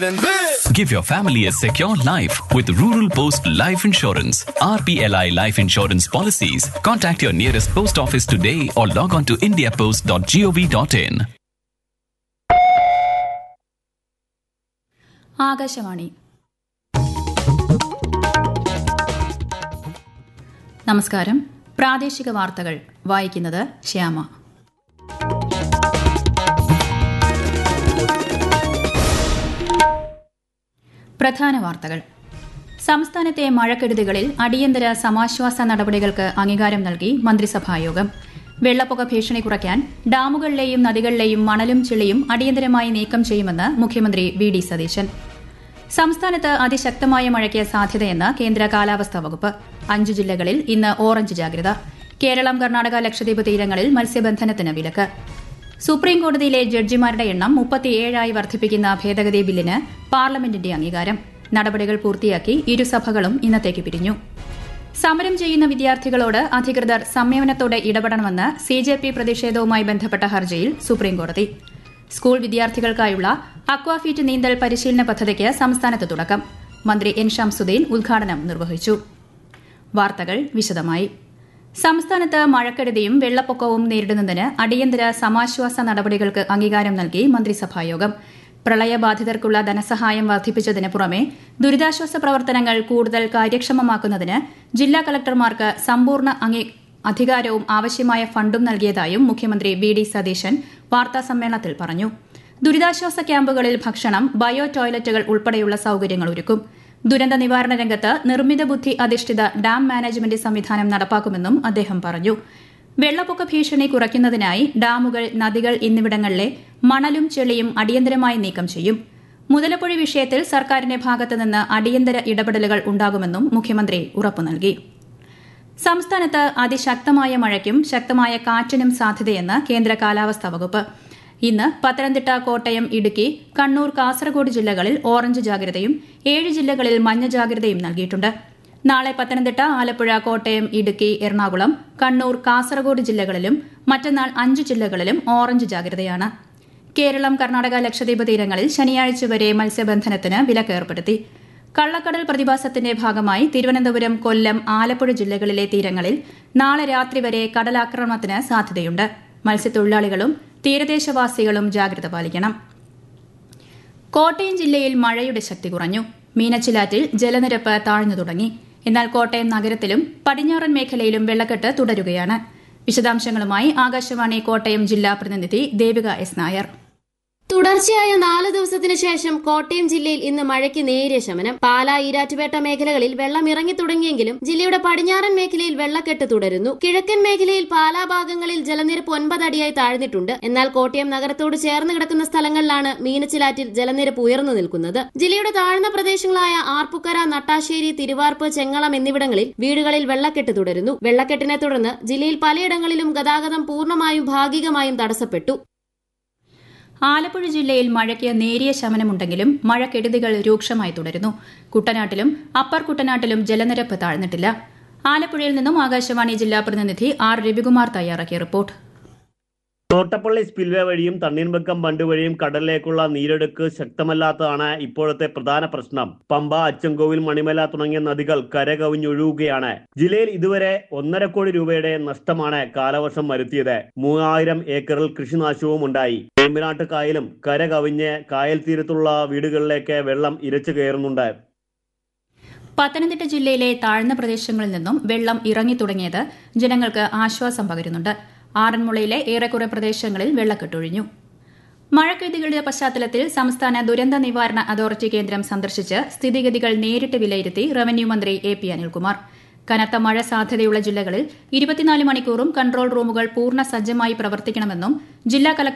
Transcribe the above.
than this. Give your family a secure life with Rural Post Life Insurance. RPLI Life Insurance policies. Contact your nearest post office today or log on to indiapost.gov.in. Akashvani നമസ്കാരം പ്രാദേശിക വാർത്തകൾ വായിക്കുന്നത് ശ്യാമ പ്രധാന വാർത്തകൾ സംസ്ഥാനത്തെ മഴക്കെടുതികളിൽ അടിയന്തര സമാശ്വാസ നടപടികൾക്ക് അംഗീകാരം നൽകി മന്ത്രിസഭായോഗം വെള്ളപ്പൊക്ക ഭീഷണി കുറയ്ക്കാൻ ഡാമുകളിലെയും നദികളിലെയും മണലും ചെളിയും അടിയന്തരമായി നീക്കം ചെയ്യുമെന്ന് മുഖ്യമന്ത്രി വി ഡി സതീശൻ സംസ്ഥാനത്ത് അതിശക്തമായ മഴയ്ക്ക് സാധ്യതയെന്ന് കേന്ദ്ര കാലാവസ്ഥാ വകുപ്പ് അഞ്ചു ജില്ലകളിൽ ഇന്ന് ഓറഞ്ച് ജാഗ്രത കേരളം കർണാടക ലക്ഷദ്വീപ് തീരങ്ങളിൽ മത്സ്യബന്ധനത്തിന് വിലക്ക് സുപ്രീം കോടതിയിലെ ജഡ്ജിമാരുടെ എണ്ണം മുപ്പത്തിയേഴായി വർദ്ധിപ്പിക്കുന്ന ഭേദഗതി ബില്ലിന് പാർലമെന്റിന്റെ അംഗീകാരം നടപടികൾ പൂർത്തിയാക്കി ഇരുസഭകളും ഇന്നത്തേക്ക് പിരിഞ്ഞു സമരം ചെയ്യുന്ന വിദ്യാർത്ഥികളോട് അധികൃതർ സംയമനത്തോടെ ഇടപെടണമെന്ന് സി ജെ പി പ്രതിഷേധവുമായി ബന്ധപ്പെട്ട ഹർജിയിൽ സുപ്രീംകോടതി സ്കൂൾ വിദ്യാർത്ഥികൾക്കായുള്ള അക്വാഫീറ്റ് നീന്തൽ പരിശീലന പദ്ധതിക്ക് സംസ്ഥാനത്ത് തുടക്കം മന്ത്രി എൻ ഷംസുദ്ദീൻ ഉദ്ഘാടനം നിർവഹിച്ചു വാർത്തകൾ വിശദമായി സംസ്ഥാനത്ത് മഴക്കെടുതിയും വെള്ളപ്പൊക്കവും നേരിടുന്നതിന് അടിയന്തര സമാശ്വാസ നടപടികൾക്ക് അംഗീകാരം നൽകി മന്ത്രിസഭായോഗം പ്രളയബാധിതർക്കുള്ള ധനസഹായം വർദ്ധിപ്പിച്ചതിന് പുറമെ ദുരിതാശ്വാസ പ്രവർത്തനങ്ങൾ കൂടുതൽ കാര്യക്ഷമമാക്കുന്നതിന് ജില്ലാ കളക്ടർമാർക്ക് സമ്പൂർണ്ണ അംഗീ അധികാരവും ആവശ്യമായ ഫണ്ടും നൽകിയതായും മുഖ്യമന്ത്രി വി ഡി സതീശൻ വാർത്താസമ്മേളനത്തിൽ പറഞ്ഞു ദുരിതാശ്വാസ ക്യാമ്പുകളിൽ ഭക്ഷണം ബയോ ടോയ്ലറ്റുകൾ ഉൾപ്പെടെയുള്ള സൌകര്യങ്ങൾ ഒരുക്കും ദുരന്ത നിവാരണ രംഗത്ത് നിർമ്മിത ബുദ്ധി അധിഷ്ഠിത ഡാം മാനേജ്മെന്റ് സംവിധാനം നടപ്പാക്കുമെന്നും അദ്ദേഹം പറഞ്ഞു വെള്ളപ്പൊക്ക ഭീഷണി കുറയ്ക്കുന്നതിനായി ഡാമുകൾ നദികൾ എന്നിവിടങ്ങളിലെ മണലും ചെളിയും അടിയന്തരമായി നീക്കം ചെയ്യും മുതലപ്പുഴ വിഷയത്തിൽ സർക്കാരിന്റെ ഭാഗത്തുനിന്ന് അടിയന്തര ഇടപെടലുകൾ ഉണ്ടാകുമെന്നും മുഖ്യമന്ത്രി ഉറപ്പു നൽകി സംസ്ഥാനത്ത് അതിശക്തമായ മഴയ്ക്കും ശക്തമായ കാറ്റിനും സാധ്യതയെന്ന് കേന്ദ്ര കാലാവസ്ഥാ വകുപ്പ് ഇന്ന് പത്തനംതിട്ട കോട്ടയം ഇടുക്കി കണ്ണൂർ കാസർഗോഡ് ജില്ലകളിൽ ഓറഞ്ച് ജാഗ്രതയും ഏഴ് ജില്ലകളിൽ മഞ്ഞ ജാഗ്രതയും നൽകിയിട്ടുണ്ട് നാളെ പത്തനംതിട്ട ആലപ്പുഴ കോട്ടയം ഇടുക്കി എറണാകുളം കണ്ണൂർ കാസർഗോഡ് ജില്ലകളിലും മറ്റന്നാൾ അഞ്ച് ജില്ലകളിലും ഓറഞ്ച് ജാഗ്രതയാണ് കേരളം കർണാടക ലക്ഷദ്വീപ് തീരങ്ങളിൽ ശനിയാഴ്ച വരെ മത്സ്യബന്ധനത്തിന് വിലക്ക് ഏർപ്പെടുത്തി കള്ളക്കടൽ പ്രതിഭാസത്തിന്റെ ഭാഗമായി തിരുവനന്തപുരം കൊല്ലം ആലപ്പുഴ ജില്ലകളിലെ തീരങ്ങളിൽ നാളെ രാത്രി വരെ കടലാക്രമണത്തിന് സാധ്യതയുണ്ട് മത്സ്യത്തൊഴിലാളികളും തീരദേശവാസികളും ജാഗ്രത പാലിക്കണം കോട്ടയം ജില്ലയിൽ മഴയുടെ ശക്തി കുറഞ്ഞു മീനച്ചിലാറ്റിൽ ജലനിരപ്പ് താഴ്ന്നു തുടങ്ങി എന്നാൽ കോട്ടയം നഗരത്തിലും പടിഞ്ഞാറൻ മേഖലയിലും വെള്ളക്കെട്ട് തുടരുകയാണ് വിശദാംശങ്ങളുമായി ആകാശവാണി കോട്ടയം ജില്ലാ പ്രതിനിധി ദേവിക എസ് നായർ തുടർച്ചയായ നാല് ദിവസത്തിനു ശേഷം കോട്ടയം ജില്ലയിൽ ഇന്ന് മഴയ്ക്ക് നേരിയ ശമനം പാലാ ഈരാറ്റുപേട്ട മേഖലകളിൽ വെള്ളം ഇറങ്ങി തുടങ്ങിയെങ്കിലും ജില്ലയുടെ പടിഞ്ഞാറൻ മേഖലയിൽ വെള്ളക്കെട്ട് തുടരുന്നു കിഴക്കൻ മേഖലയിൽ പാലാ ഭാഗങ്ങളിൽ ജലനിരപ്പ് ഒൻപത് അടിയായി താഴ്ന്നിട്ടുണ്ട് എന്നാൽ കോട്ടയം നഗരത്തോട് ചേർന്ന് കിടക്കുന്ന സ്ഥലങ്ങളിലാണ് മീനച്ചിലാറ്റിൽ ജലനിരപ്പ് ഉയർന്നു നിൽക്കുന്നത് ജില്ലയുടെ താഴ്ന്ന പ്രദേശങ്ങളായ ആർപ്പുക്കര നട്ടാശ്ശേരി തിരുവാർപ്പ് ചെങ്ങളം എന്നിവിടങ്ങളിൽ വീടുകളിൽ വെള്ളക്കെട്ട് തുടരുന്നു വെള്ളക്കെട്ടിനെ തുടർന്ന് ജില്ലയിൽ പലയിടങ്ങളിലും ഗതാഗതം പൂർണ്ണമായും ഭാഗികമായും തടസ്സപ്പെട്ടു ആലപ്പുഴ ജില്ലയിൽ മഴയ്ക്ക് നേരിയ ശമനമുണ്ടെങ്കിലും മഴക്കെടുതികൾ രൂക്ഷമായി തുടരുന്നു കുട്ടനാട്ടിലും അപ്പർ കുട്ടനാട്ടിലും ജലനിരപ്പ് താഴ്ന്നിട്ടില്ല ആലപ്പുഴയിൽ നിന്നും ആകാശവാണി ജില്ലാ പ്രതിനിധി ആർ രവികുമാർ തയ്യാറാക്കിയ റിപ്പോർട്ട് തോട്ടപ്പള്ളി സ്പിൽവേ വഴിയും തണ്ണീർമുക്കം ബണ്ട് വഴിയും കടലിലേക്കുള്ള നീരൊഴുക്ക് ശക്തമല്ലാത്തതാണ് ഇപ്പോഴത്തെ പ്രധാന പ്രശ്നം പമ്പ അച്ചൻകോവിൽ മണിമല തുടങ്ങിയ നദികൾ കരകവിഞ്ഞൊഴുകുകയാണ് ജില്ലയിൽ ഇതുവരെ ഒന്നര കോടി രൂപയുടെ നഷ്ടമാണ് കാലവർഷം വരുത്തിയത് മൂവായിരം ഏക്കറിൽ കൃഷിനാശവും ഉണ്ടായി വേമ്പനാട്ട് കായലും കര കവിഞ്ഞ് കായൽ തീരത്തുള്ള വീടുകളിലേക്ക് വെള്ളം ഇരച്ചു കയറുന്നുണ്ട് പത്തനംതിട്ട ജില്ലയിലെ താഴ്ന്ന പ്രദേശങ്ങളിൽ നിന്നും വെള്ളം ഇറങ്ങി തുടങ്ങിയത് ജനങ്ങൾക്ക് ആശ്വാസം പകരുന്നുണ്ട് ആറന്മുളയിലെ ഏറെക്കുറെ പ്രദേശങ്ങളിൽ വെള്ളക്കെട്ടൊഴിഞ്ഞു മഴക്കെടുതികളുടെ പശ്ചാത്തലത്തിൽ സംസ്ഥാന ദുരന്ത നിവാരണ അതോറിറ്റി കേന്ദ്രം സന്ദർശിച്ച് സ്ഥിതിഗതികൾ നേരിട്ട് വിലയിരുത്തി റവന്യൂ മന്ത്രി എ പി അനിൽകുമാർ കനത്ത മഴ സാധ്യതയുള്ള ജില്ലകളിൽ ഇരുപത്തിനാല് മണിക്കൂറും കൺട്രോൾ റൂമുകൾ പൂർണ്ണ സജ്ജമായി പ്രവർത്തിക്കണമെന്നും ജില്ലാ കലക്ടർ